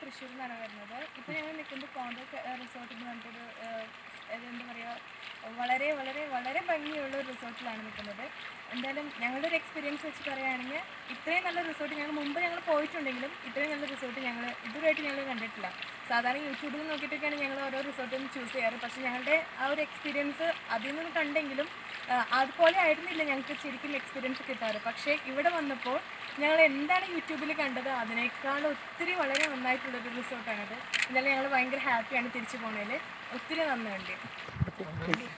തൃശ്ശൂരിൽ നിന്നാണ് വരുന്നത് ഇപ്പോൾ ഞങ്ങൾ നിൽക്കുന്നത് കോണ്ടോ റിസോർട്ട് എന്ന് പറഞ്ഞിട്ടൊരു ഏഹ്, ഇത് എന്താ പറയുക വളരെ വളരെ വളരെ ഭംഗിയുള്ള ഒരു റിസോർട്ടിലാണ് നിൽക്കുന്നത് എന്തായാലും ഞങ്ങളുടെ ഒരു എക്സ്പീരിയൻസ് വെച്ച് പറയുകയാണെങ്കിൽ ഇത്രയും നല്ല റിസോർട്ട് ഞങ്ങൾ മുമ്പ് ഞങ്ങൾ പോയിട്ടുണ്ടെങ്കിലും ഇത്രയും നല്ല റിസോർട്ട് ഞങ്ങൾ ഇതുവരെയായിട്ട് ഞങ്ങൾ കണ്ടിട്ടില്ല സാധാരണ യൂട്യൂബിൽ നോക്കിയിട്ടൊക്കെയാണ് ഞങ്ങൾ ഓരോ റിസോർട്ടും ചൂസ് ചെയ്യാറ് പക്ഷേ ഞങ്ങളുടെ ആ ഒരു എക്സ്പീരിയൻസ് അതിൽ നിന്ന് കണ്ടെങ്കിലും ആ, അതുപോലെ ആയിരുന്നില്ല ഞങ്ങൾക്ക് ശരിക്കും എക്സ്പീരിയൻസ് കിട്ടാറ് പക്ഷേ ഇവിടെ വന്നപ്പോൾ ഞങ്ങൾ എന്താണ് യൂട്യൂബിൽ കണ്ടത് അതിനേക്കാൾ ഒത്തിരി വളരെ നന്നായിട്ടുള്ളൊരു റിസോർട്ടാണത് എന്നാലും ഞങ്ങൾ ഭയങ്കര ഹാപ്പിയാണ് തിരിച്ചു പോകുന്നതിൽ ഒത്തിരി നന്ദിയുണ്ട്